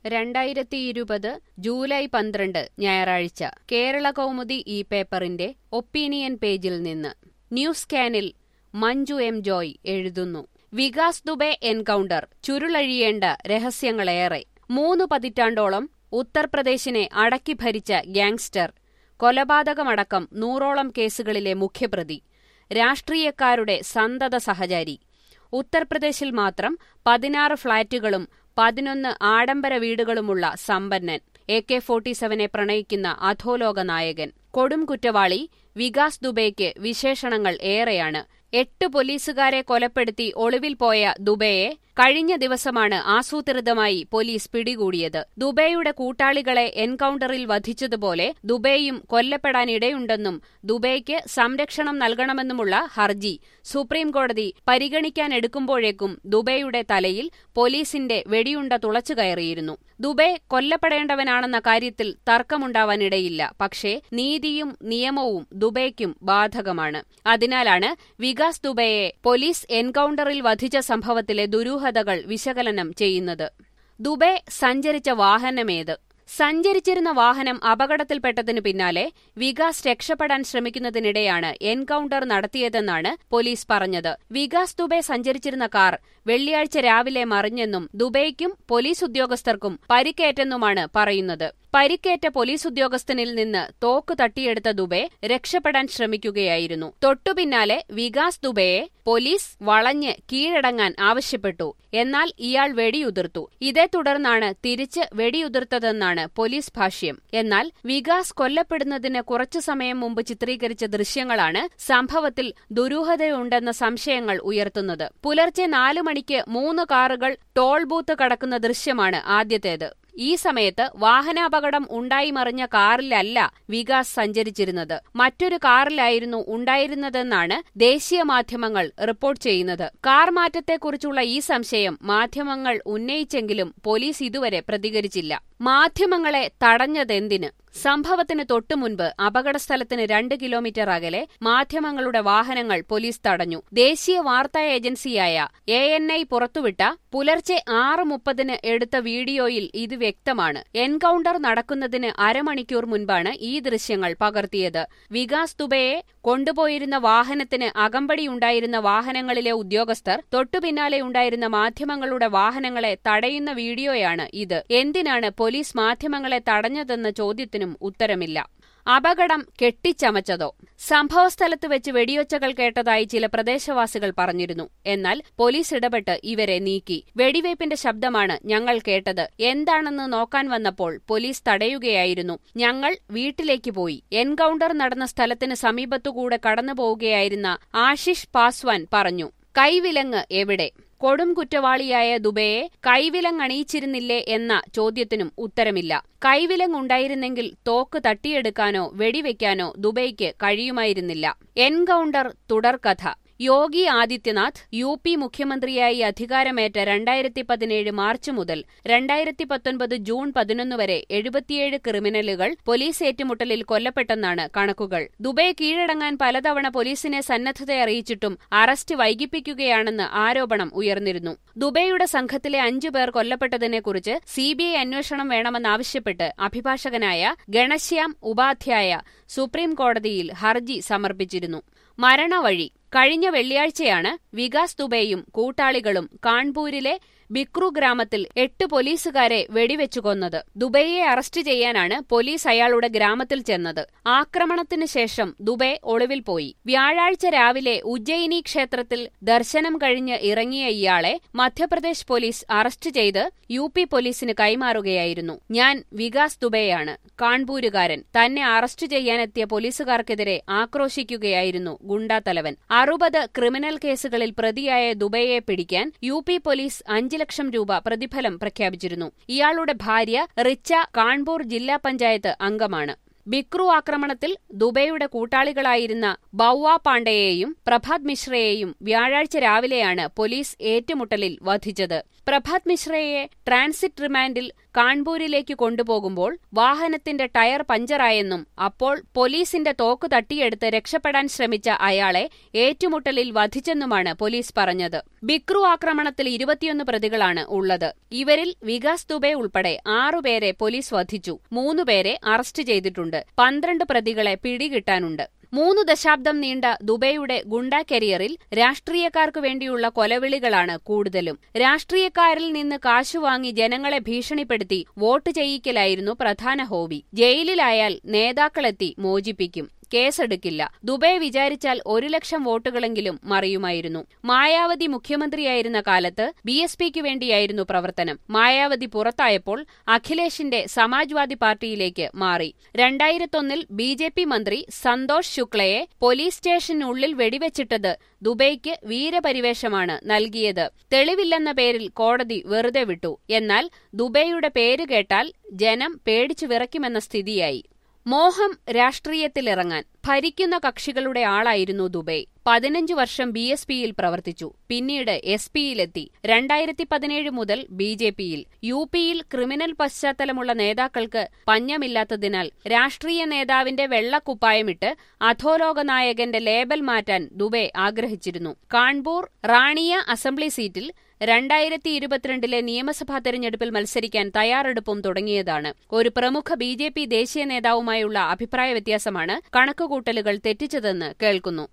രണ്ടായിരത്തി ഇരുപത് ജൂലൈ പന്ത്രണ്ട് ഞായറാഴ്ച കേരള കൗമുദി ഈ പേപ്പറിന്റെ ഒപ്പീനിയൻ പേജിൽ നിന്ന് ന്യൂസ് സ്കാനിൽ മഞ്ജു എം ജോയ് എഴുതുന്നു വികാസ് ദുബെ എൻകൗണ്ടർ ചുരുളഴിയേണ്ട രഹസ്യങ്ങളേറെ മൂന്നു പതിറ്റാണ്ടോളം ഉത്തർപ്രദേശിനെ അടക്കി ഭരിച്ച ഗ്യാങ്സ്റ്റർ കൊലപാതകമടക്കം നൂറോളം കേസുകളിലെ മുഖ്യപ്രതി രാഷ്ട്രീയക്കാരുടെ സന്തത സഹചാരി ഉത്തർപ്രദേശിൽ മാത്രം പതിനാറ് ഫ്ളാറ്റുകളും പതിനൊന്ന് ആഡംബര വീടുകളുമുള്ള സമ്പന്നൻ എ കെ ഫോർട്ടി സെവനെ പ്രണയിക്കുന്ന അധോലോക നായകൻ കൊടും കുറ്റവാളി വികാസ് ദുബെയ്ക്ക് വിശേഷണങ്ങൾ ഏറെയാണ് എട്ട് പോലീസുകാരെ കൊലപ്പെടുത്തി ഒളിവിൽ പോയ ദുബെയെ കഴിഞ്ഞ ദിവസമാണ് ആസൂത്രിതമായി പോലീസ് പിടികൂടിയത് ദുബെയുടെ കൂട്ടാളികളെ എൻകൗണ്ടറിൽ വധിച്ചതുപോലെ ദുബെയും കൊല്ലപ്പെടാനിടയുണ്ടെന്നും ദുബെയ്ക്ക് സംരക്ഷണം നൽകണമെന്നുമുള്ള ഹർജി സുപ്രീംകോടതി പരിഗണിക്കാനെടുക്കുമ്പോഴേക്കും ദുബെയുടെ തലയിൽ പോലീസിന്റെ വെടിയുണ്ട തുളച്ചു കയറിയിരുന്നു ദുബെ കൊല്ലപ്പെടേണ്ടവനാണെന്ന കാര്യത്തിൽ തർക്കമുണ്ടാവാനിടയില്ല പക്ഷേ നീതിയും നിയമവും ദുബെയ്ക്കും ബാധകമാണ് അതിനാലാണ് വികാസ് ദുബെയെ പോലീസ് എൻകൗണ്ടറിൽ വധിച്ച സംഭവത്തിലെ ദുരൂഹതകൾ വിശകലനം ചെയ്യുന്നത് ദുബെ സഞ്ചരിച്ച വാഹനമേത് സഞ്ചരിച്ചിരുന്ന വാഹനം അപകടത്തിൽപ്പെട്ടതിനു പിന്നാലെ വികാസ് രക്ഷപ്പെടാൻ ശ്രമിക്കുന്നതിനിടെയാണ് എൻകൗണ്ടർ നടത്തിയതെന്നാണ് പോലീസ് പറഞ്ഞത് വികാസ് ദുബെ സഞ്ചരിച്ചിരുന്ന കാർ വെള്ളിയാഴ്ച രാവിലെ മറിഞ്ഞെന്നും ദുബൈക്കും പോലീസ് ഉദ്യോഗസ്ഥർക്കും പരിക്കേറ്റെന്നുമാണ് പറയുന്നത് പരിക്കേറ്റ പോലീസ് ഉദ്യോഗസ്ഥനിൽ നിന്ന് തോക്ക് തട്ടിയെടുത്ത ദുബെ രക്ഷപ്പെടാൻ ശ്രമിക്കുകയായിരുന്നു തൊട്ടുപിന്നാലെ വികാസ് ദുബെയെ പോലീസ് വളഞ്ഞ് കീഴടങ്ങാൻ ആവശ്യപ്പെട്ടു എന്നാൽ ഇയാൾ വെടിയുതിർത്തു ഇതേ തുടർന്നാണ് തിരിച്ച് വെടിയുതിർത്തതെന്നാണ് പോലീസ് ഭാഷ്യം എന്നാൽ വികാസ് കൊല്ലപ്പെടുന്നതിന് കുറച്ചു സമയം മുമ്പ് ചിത്രീകരിച്ച ദൃശ്യങ്ങളാണ് സംഭവത്തിൽ ദുരൂഹതയുണ്ടെന്ന സംശയങ്ങൾ ഉയർത്തുന്നത് പുലർച്ചെ നാലു മണിക്ക് മൂന്ന് കാറുകൾ ടോൾ ബൂത്ത് കടക്കുന്ന ദൃശ്യമാണ് ആദ്യത്തേത് ഈ സമയത്ത് വാഹനാപകടം ഉണ്ടായി മറിഞ്ഞ കാറിലല്ല വികാസ് സഞ്ചരിച്ചിരുന്നത് മറ്റൊരു കാറിലായിരുന്നു ഉണ്ടായിരുന്നതെന്നാണ് ദേശീയ മാധ്യമങ്ങൾ റിപ്പോർട്ട് ചെയ്യുന്നത് കാർ മാറ്റത്തെക്കുറിച്ചുള്ള ഈ സംശയം മാധ്യമങ്ങൾ ഉന്നയിച്ചെങ്കിലും പോലീസ് ഇതുവരെ പ്രതികരിച്ചില്ല മാധ്യമങ്ങളെ തടഞ്ഞതെന്തിന് സംഭവത്തിന് തൊട്ടുമുൻപ് അപകടസ്ഥലത്തിന് രണ്ട് കിലോമീറ്റർ അകലെ മാധ്യമങ്ങളുടെ വാഹനങ്ങൾ പോലീസ് തടഞ്ഞു ദേശീയ വാർത്താ ഏജൻസിയായ എ എൻ ഐ പുറത്തുവിട്ട പുലർച്ചെ ആറ് മുപ്പതിന് എടുത്ത വീഡിയോയിൽ ഇത് വ്യക്തമാണ് എൻകൗണ്ടർ നടക്കുന്നതിന് അരമണിക്കൂർ മുൻപാണ് ഈ ദൃശ്യങ്ങൾ പകർത്തിയത് വികാസ് ദുബെയെ കൊണ്ടുപോയിരുന്ന വാഹനത്തിന് അകമ്പടിയുണ്ടായിരുന്ന വാഹനങ്ങളിലെ ഉദ്യോഗസ്ഥർ തൊട്ടുപിന്നാലെ ഉണ്ടായിരുന്ന മാധ്യമങ്ങളുടെ വാഹനങ്ങളെ തടയുന്ന വീഡിയോയാണ് ഇത് എന്തിനാണ് പോലീസ് മാധ്യമങ്ങളെ തടഞ്ഞതെന്ന ചോദ്യത്തിനും ഉത്തരമില്ല അപകടം കെട്ടിച്ചമച്ചതോ സംഭവസ്ഥലത്ത് വെച്ച് വെടിയൊച്ചകൾ കേട്ടതായി ചില പ്രദേശവാസികൾ പറഞ്ഞിരുന്നു എന്നാൽ പോലീസ് ഇടപെട്ട് ഇവരെ നീക്കി വെടിവയ്പിന്റെ ശബ്ദമാണ് ഞങ്ങൾ കേട്ടത് എന്താണെന്ന് നോക്കാൻ വന്നപ്പോൾ പോലീസ് തടയുകയായിരുന്നു ഞങ്ങൾ വീട്ടിലേക്ക് പോയി എൻകൗണ്ടർ നടന്ന സ്ഥലത്തിന് സമീപത്തുകൂടെ കടന്നുപോവുകയായിരുന്ന ആശിഷ് പാസ്വാൻ പറഞ്ഞു കൈവിലങ്ങ് എവിടെ കൊടും കുറ്റവാളിയായ ദുബെയെ കൈവിലങ്ങണിയിച്ചിരുന്നില്ലേ എന്ന ചോദ്യത്തിനും ഉത്തരമില്ല കൈവിലങ്ങുണ്ടായിരുന്നെങ്കിൽ തോക്ക് തട്ടിയെടുക്കാനോ വെടിവെക്കാനോ ദുബൈക്ക് കഴിയുമായിരുന്നില്ല എൻകൗണ്ടർ തുടർക്കഥ യോഗി ആദിത്യനാഥ് യു പി മുഖ്യമന്ത്രിയായി അധികാരമേറ്റ രണ്ടായിരത്തി പതിനേഴ് മാർച്ച് മുതൽ രണ്ടായിരത്തി പത്തൊൻപത് ജൂൺ പതിനൊന്ന് വരെ എഴുപത്തിയേഴ് ക്രിമിനലുകൾ പോലീസ് ഏറ്റുമുട്ടലിൽ കൊല്ലപ്പെട്ടെന്നാണ് കണക്കുകൾ ദുബൈ കീഴടങ്ങാൻ പലതവണ പോലീസിനെ സന്നദ്ധത അറിയിച്ചിട്ടും അറസ്റ്റ് വൈകിപ്പിക്കുകയാണെന്ന് ആരോപണം ഉയർന്നിരുന്നു ദുബൈയുടെ സംഘത്തിലെ അഞ്ചു പേർ കൊല്ലപ്പെട്ടതിനെക്കുറിച്ച് സിബിഐ അന്വേഷണം വേണമെന്നാവശ്യപ്പെട്ട് അഭിഭാഷകനായ ഗണശ്യാം ഉപാധ്യായ സുപ്രീം കോടതിയിൽ ഹർജി സമർപ്പിച്ചിരുന്നു മരണവഴി കഴിഞ്ഞ വെള്ളിയാഴ്ചയാണ് വികാസ് ദുബെയും കൂട്ടാളികളും കാൺപൂരിലെ ബിക്രു ഗ്രാമത്തിൽ എട്ട് പോലീസുകാരെ വെടിവെച്ചു കൊന്നത് ദുബൈയെ അറസ്റ്റ് ചെയ്യാനാണ് പോലീസ് അയാളുടെ ഗ്രാമത്തിൽ ചെന്നത് ആക്രമണത്തിന് ശേഷം ദുബൈ ഒളിവിൽ പോയി വ്യാഴാഴ്ച രാവിലെ ഉജ്ജയിനി ക്ഷേത്രത്തിൽ ദർശനം കഴിഞ്ഞ് ഇറങ്ങിയ ഇയാളെ മധ്യപ്രദേശ് പോലീസ് അറസ്റ്റ് ചെയ്ത് യു പി പോലീസിന് കൈമാറുകയായിരുന്നു ഞാൻ വികാസ് ദുബെയാണ് കാൺപൂരുകാരൻ തന്നെ അറസ്റ്റ് ചെയ്യാനെത്തിയ പോലീസുകാർക്കെതിരെ ആക്രോശിക്കുകയായിരുന്നു ഗുണ്ടാത്തലവൻ അറുപത് ക്രിമിനൽ കേസുകളിൽ പ്രതിയായ ദുബൈയെ പിടിക്കാൻ യു പി പോലീസ് അഞ്ച് ലക്ഷം രൂപ പ്രതിഫലം പ്രഖ്യാപിച്ചിരുന്നു ഇയാളുടെ ഭാര്യ റിച്ച കാൺപൂർ ജില്ലാ പഞ്ചായത്ത് അംഗമാണ് ബിക്രു ആക്രമണത്തിൽ ദുബൈയുടെ കൂട്ടാളികളായിരുന്ന ബൌവ പാണ്ഡെയെയും പ്രഭാത് മിശ്രയെയും വ്യാഴാഴ്ച രാവിലെയാണ് പോലീസ് ഏറ്റുമുട്ടലിൽ വധിച്ചത് പ്രഭാത് മിശ്രയെ ട്രാൻസിറ്റ് റിമാൻഡിൽ കാൺപൂരിലേക്ക് കൊണ്ടുപോകുമ്പോൾ വാഹനത്തിന്റെ ടയർ പഞ്ചറായെന്നും അപ്പോൾ പോലീസിന്റെ തോക്ക് തട്ടിയെടുത്ത് രക്ഷപ്പെടാൻ ശ്രമിച്ച അയാളെ ഏറ്റുമുട്ടലിൽ വധിച്ചെന്നുമാണ് പോലീസ് പറഞ്ഞത് ബിക്രു ആക്രമണത്തിൽ ഇരുപത്തിയൊന്ന് പ്രതികളാണ് ഉള്ളത് ഇവരിൽ വികാസ് ദുബെ ഉൾപ്പെടെ ആറുപേരെ പോലീസ് വധിച്ചു മൂന്നുപേരെ അറസ്റ്റ് ചെയ്തിട്ടുണ്ട് പന്ത്രണ്ട് പ്രതികളെ പിടികിട്ടാനുണ്ട് മൂന്ന് ദശാബ്ദം നീണ്ട ദുബൈയുടെ ഗുണ്ട കരിയറിൽ രാഷ്ട്രീയക്കാർക്കു വേണ്ടിയുള്ള കൊലവിളികളാണ് കൂടുതലും രാഷ്ട്രീയക്കാരിൽ നിന്ന് കാശുവാങ്ങി ജനങ്ങളെ ഭീഷണിപ്പെടുത്തി വോട്ട് ചെയ്യിക്കലായിരുന്നു പ്രധാന ഹോബി ജയിലിലായാൽ നേതാക്കളെത്തി മോചിപ്പിക്കും കേസെടുക്കില്ല ദുബൈ വിചാരിച്ചാൽ ഒരു ലക്ഷം വോട്ടുകളെങ്കിലും മറിയുമായിരുന്നു മായാവതി മുഖ്യമന്ത്രിയായിരുന്ന കാലത്ത് ബി എസ് പിക്ക് വേണ്ടിയായിരുന്നു പ്രവർത്തനം മായാവതി പുറത്തായപ്പോൾ അഖിലേഷിന്റെ സമാജ്വാദി പാർട്ടിയിലേക്ക് മാറി രണ്ടായിരത്തൊന്നിൽ ബി ജെ പി മന്ത്രി സന്തോഷ് ശുക്ലയെ പോലീസ് സ്റ്റേഷനുള്ളിൽ വെടിവെച്ചിട്ടത് ദുബൈക്ക് വീരപരിവേഷമാണ് നൽകിയത് തെളിവില്ലെന്ന പേരിൽ കോടതി വെറുതെ വിട്ടു എന്നാൽ ദുബൈയുടെ പേര് കേട്ടാൽ ജനം പേടിച്ചു വിറയ്ക്കുമെന്ന സ്ഥിതിയായി മോഹം രാഷ്ട്രീയത്തിലിറങ്ങാൻ ഭരിക്കുന്ന കക്ഷികളുടെ ആളായിരുന്നു ദുബൈ പതിനഞ്ചു വർഷം ബി എസ് പിയിൽ പ്രവർത്തിച്ചു പിന്നീട് എസ് പിയിലെത്തി രണ്ടായിരത്തി പതിനേഴ് മുതൽ ബി ജെ പിയിൽ യു പിയിൽ ക്രിമിനൽ പശ്ചാത്തലമുള്ള നേതാക്കൾക്ക് പഞ്ഞമില്ലാത്തതിനാൽ രാഷ്ട്രീയ നേതാവിന്റെ വെള്ളക്കുപ്പായമിട്ട് അധോലോക നായകന്റെ ലേബൽ മാറ്റാൻ ദുബൈ ആഗ്രഹിച്ചിരുന്നു കാൺപൂർ റാണിയ അസംബ്ലി സീറ്റിൽ രണ്ടായിരത്തി ഇരുപത്തിരണ്ടിലെ നിയമസഭാ തെരഞ്ഞെടുപ്പിൽ മത്സരിക്കാൻ തയ്യാറെടുപ്പും തുടങ്ങിയതാണ് ഒരു പ്രമുഖ ബി ജെ പി ദേശീയ നേതാവുമായുള്ള അഭിപ്രായ വ്യത്യാസമാണ് കണക്കുകൂട്ടലുകൾ തെറ്റിച്ചതെന്ന് കേൾക്കുന്നു